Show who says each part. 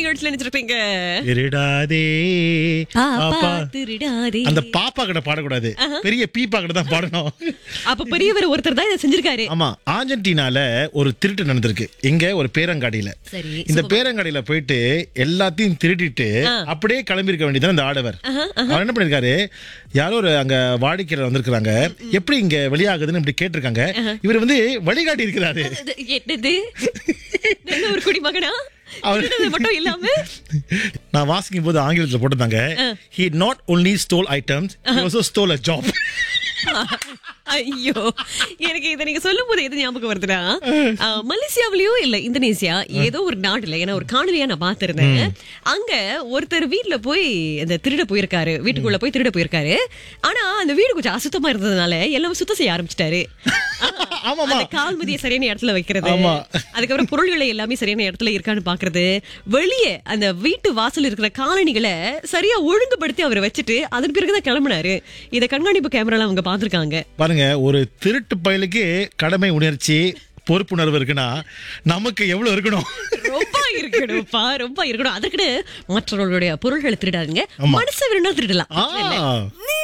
Speaker 1: நிகழ்ச்சியில நினைச்சிருக்கீங்க
Speaker 2: திருடாதே
Speaker 1: பாப்பா
Speaker 2: பாப்பா.
Speaker 1: திருடாதே
Speaker 2: அந்த பாப்பா கிட்ட பாடக்கூடாது பெரிய பீப்பா கிட்ட தான் பாடணும்
Speaker 1: அப்ப பெரியவர் ஒருத்தர் தான் இதை செஞ்சிருக்காரு
Speaker 2: ஆமா ஆர்ஜென்டினால ஒரு திருட்டு நடந்திருக்கு இங்க ஒரு பேரங்காடியில
Speaker 1: சரி
Speaker 2: இந்த பேரங்காடியில போயிட்டு எல்லாத்தையும் திருடிட்டு அப்படியே கிளம்பி இருக்க வேண்டியது அந்த ஆடவர் அவர் என்ன பண்ணிருக்காரு யாரோ ஒரு அங்க வாடிக்கையாளர் வந்திருக்காங்க எப்படி இங்க வெளியாகுதுன்னு இப்படி கேட்டிருக்காங்க இவர் வந்து வழிகாட்டி இருக்கிறாரு
Speaker 1: இது என்னது நல்ல ஒரு குடிமகனா
Speaker 2: அவர்-
Speaker 1: திருடுறது மட்டும் இல்லாம
Speaker 2: நான் வாசிக்கும் போது ஆங்கிலத்துல போட்டிருந்தாங்க he not only stole items he also stole a job
Speaker 1: ஐயோ எனக்கு இதை நீங்க சொல்லும் போது எது ஞாபகம் வருதுன்னா அஹ், மலேசியாவிலயோ இல்ல இந்தோனேசியா ஏதோ ஒரு நாட்டுல ஏன்னா ஒரு காணொலியா நான் பார்த்திருந்தேன் அங்க ஒருத்தர் வீட்ல போய் அந்த திருட போயிருக்காரு வீட்டுக்குள்ள போய் திருட போயிருக்காரு ஆனா அந்த வீடு கொஞ்சம் அசுத்தமா இருந்ததுனால எல்லாம் சுத்தம் செய்ய ஆரம்பிச்சிட்டாரு
Speaker 2: ஆமாமா
Speaker 1: அந்த கால் மதிய சரியான இடத்துல வைக்கிறது
Speaker 2: ஆமா.
Speaker 1: அதுக்கப்புறம் பொருள்களை எல்லாமே சரியான இடத்துல இருக்கான்னு பாக்குறது வெளியே அந்த வீட்டு வாசல் இருக்கிற காலணிகளை சரியா ஒழுங்குபடுத்தி அவர் வச்சுட்டு அதன் பிறகுதான் கிளம்புனாரு இத கண்காணிப்பு கேமரால அவங்க பாத்திருக்காங்க
Speaker 2: பாருங்க ஒரு திருட்டு பயலுக்கு கடமை உணர்ச்சி பொறுப்புணர்வு இருக்குன்னா நமக்கு எவ்வளவு இருக்கணும்
Speaker 1: ரொம்ப இருக்கணும்ப்பா ரொம்ப இருக்கணும் அதற்கு மற்றவர்களுடைய பொருள்களை திருடாதுங்க
Speaker 2: ஆமா.
Speaker 1: மனசை வேணும்னா திருடலாம்
Speaker 2: ஆ